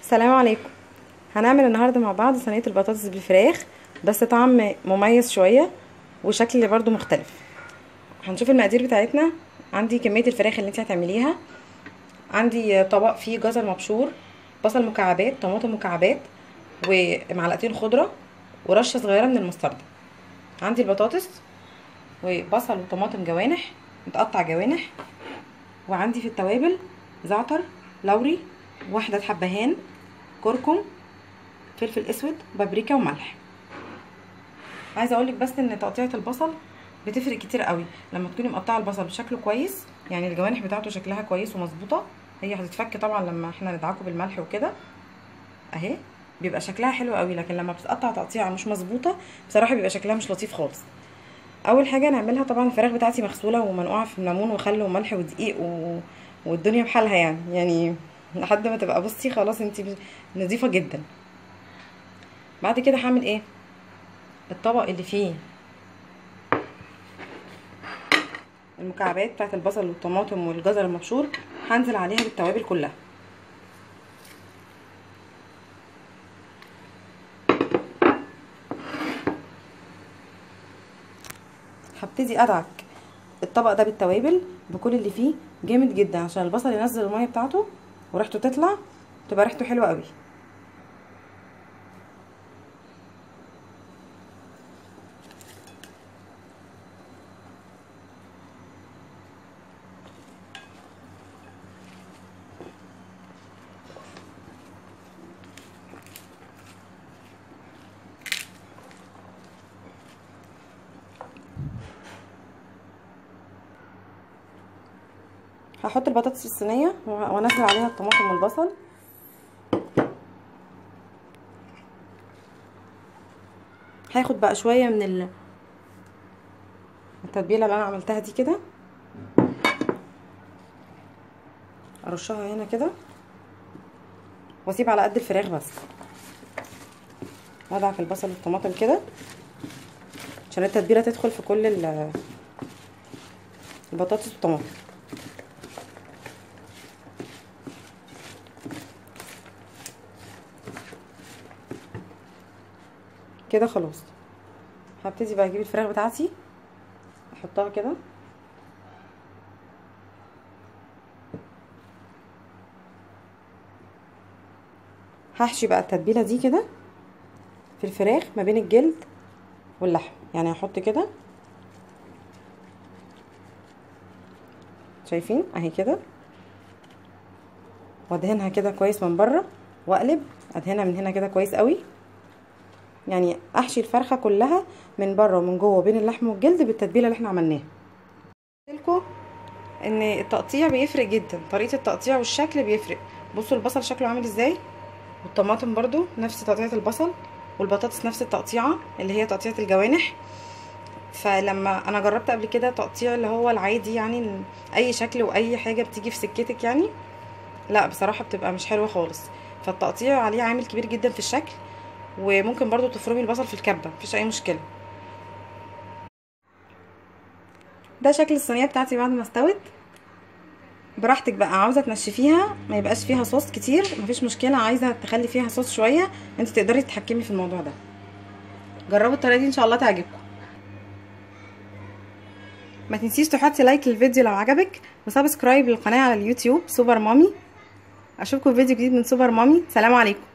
السلام عليكم هنعمل النهارده مع بعض صينيه البطاطس بالفراخ بس طعم مميز شويه وشكل برضو مختلف هنشوف المقادير بتاعتنا عندي كميه الفراخ اللي انت هتعمليها عندي طبق فيه جزر مبشور بصل مكعبات طماطم مكعبات ومعلقتين خضره ورشه صغيره من المستردة عندي البطاطس وبصل وطماطم جوانح متقطع جوانح وعندي في التوابل زعتر لوري واحدة حبهان كركم فلفل اسود بابريكا وملح عايزه اقولك بس ان تقطيعه البصل بتفرق كتير قوي لما تكوني مقطعه البصل بشكل كويس يعني الجوانح بتاعته شكلها كويس ومظبوطه هي هتتفك طبعا لما احنا ندعكه بالملح وكده اهي بيبقى شكلها حلو قوي لكن لما بتتقطع تقطيعه مش مظبوطه بصراحه بيبقى شكلها مش لطيف خالص اول حاجه نعملها طبعا الفراخ بتاعتي مغسوله ومنقوعه في ليمون وخل وملح ودقيق و... والدنيا بحالها يعني يعني لحد ما تبقى بصي خلاص انت نظيفه جدا بعد كده هعمل ايه الطبق اللي فيه المكعبات بتاعت البصل والطماطم والجزر المبشور هنزل عليها بالتوابل كلها هبتدي ادعك الطبق ده بالتوابل بكل اللي فيه جامد جدا عشان البصل ينزل الميه بتاعته وريحته تطلع تبقى ريحته حلوه قوي هحط البطاطس في الصينيه وانزل عليها الطماطم والبصل هاخد بقى شويه من ال... التتبيله اللي انا عملتها دي كده ارشها هنا كده واسيب على قد الفراخ بس وادعك البصل والطماطم كده عشان التتبيله تدخل في كل البطاطس والطماطم كده خلاص هبتدي بقى اجيب الفراخ بتاعتي احطها كده هحشي بقى التتبيله دي كده في الفراخ ما بين الجلد واللحم يعني هحط كده شايفين اهي كده وادهنها كده كويس من بره واقلب ادهنها من هنا كده كويس قوي يعني احشي الفرخه كلها من بره ومن جوه بين اللحم والجلد بالتتبيله اللي احنا عملناها لكم ان التقطيع بيفرق جدا طريقه التقطيع والشكل بيفرق بصوا البصل شكله عامل ازاي والطماطم برضو نفس تقطيعه البصل والبطاطس نفس التقطيعه اللي هي تقطيعه الجوانح فلما انا جربت قبل كده تقطيع اللي هو العادي يعني اي شكل واي حاجه بتيجي في سكتك يعني لا بصراحه بتبقى مش حلوه خالص فالتقطيع عليه عامل كبير جدا في الشكل وممكن برضو تفرمي البصل في الكبه مفيش اي مشكله ده شكل الصينيه بتاعتي بعد ما استوت براحتك بقى عاوزه تنشفيها ما يبقاش فيها صوص كتير مفيش مشكله عايزه تخلي فيها صوص شويه انت تقدري تتحكمي في الموضوع ده جربوا الطريقه دي ان شاء الله تعجبكم ما تنسيش تحطي لايك للفيديو لو عجبك وسبسكرايب للقناه على اليوتيوب سوبر مامي اشوفكم في فيديو جديد من سوبر مامي سلام عليكم